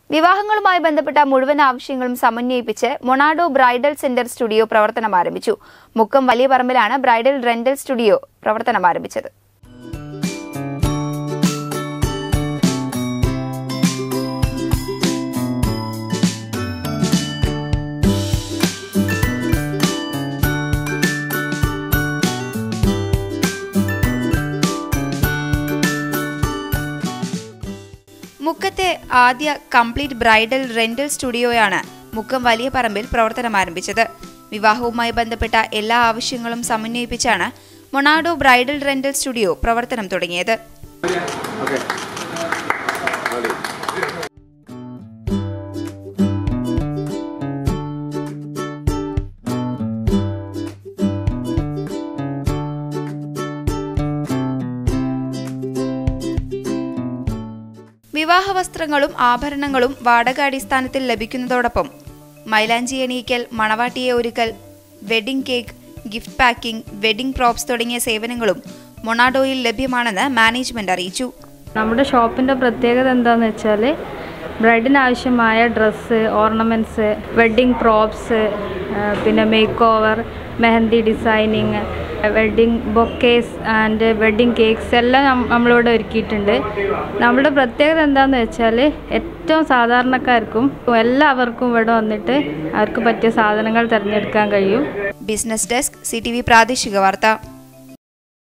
വിവാഹങ്ങളുമായി ബന്ധപ്പെട്ട മുഴുവൻ ആവശ്യങ്ങളും സമന്വയിപ്പിച്ച് മൊണാഡോ ബ്രൈഡൽ സെന്റർ സ്റ്റുഡിയോ പ്രവർത്തനം ആരംഭിച്ചു മുക്കം വലിയ പറമ്പിലാണ് ബ്രൈഡൽ റെന്റൽ സ്റ്റുഡിയോ പ്രവർത്തനം ആരംഭിച്ചത് മുക്കത്തെ ആദ്യ കംപ്ലീറ്റ് ബ്രൈഡൽ റെന്റൽ സ്റ്റുഡിയോയാണ് മുക്കം വലിയ പറമ്പിൽ പ്രവർത്തനം ആരംഭിച്ചത് വിവാഹവുമായി ബന്ധപ്പെട്ട എല്ലാ ആവശ്യങ്ങളും സമന്വയിപ്പിച്ചാണ് മൊണാഡോ ബ്രൈഡൽ റെന്റൽ സ്റ്റുഡിയോ പ്രവർത്തനം തുടങ്ങിയത് വിവാഹ വസ്ത്രങ്ങളും ആഭരണങ്ങളും വാടകാടിസ്ഥാനത്തിൽ ലഭിക്കുന്നതോടൊപ്പം മൈലാഞ്ചി അണിയിക്കൽ മണവാട്ടിയെ ഒരുക്കൽ wedding cake gift packing wedding props തുടങ്ങിയ സേവനങ്ങളും മൊണാഡോയിൽ ലഭ്യമാണെന്ന് മാനേജ്മെന്റ് അറിയിച്ചു നമ്മുടെ ഷോപ്പിൻ്റെ പ്രത്യേകത എന്താണെന്ന് വെച്ചാൽ ബ്രൈഡിന് ആവശ്യമായ ഡ്രസ്സ് ഓർണമെൻറ്റ്സ് വെഡ്ഡിംഗ് പ്രോപ്സ് പിന്നെ makeover mehndi designing wedding bouquets and wedding cakes എല്ലാം നം- നമ്മളിവിടെ ഒരുക്കിയിട്ടുണ്ട് നമ്മുടെ പ്രത്യേകത എന്താണെന്ന് വെച്ചാൽ ഏറ്റവും സാധാരണക്കാർക്കും എല്ലാവർക്കും ഇവിടെ വന്നിട്ട് അവർക്ക് പറ്റിയ സാധനങ്ങൾ തിരഞ്ഞെടുക്കാൻ കഴിയും ബിസിനസ് ഡെസ്ക് സി പ്രാദേശിക വാർത്ത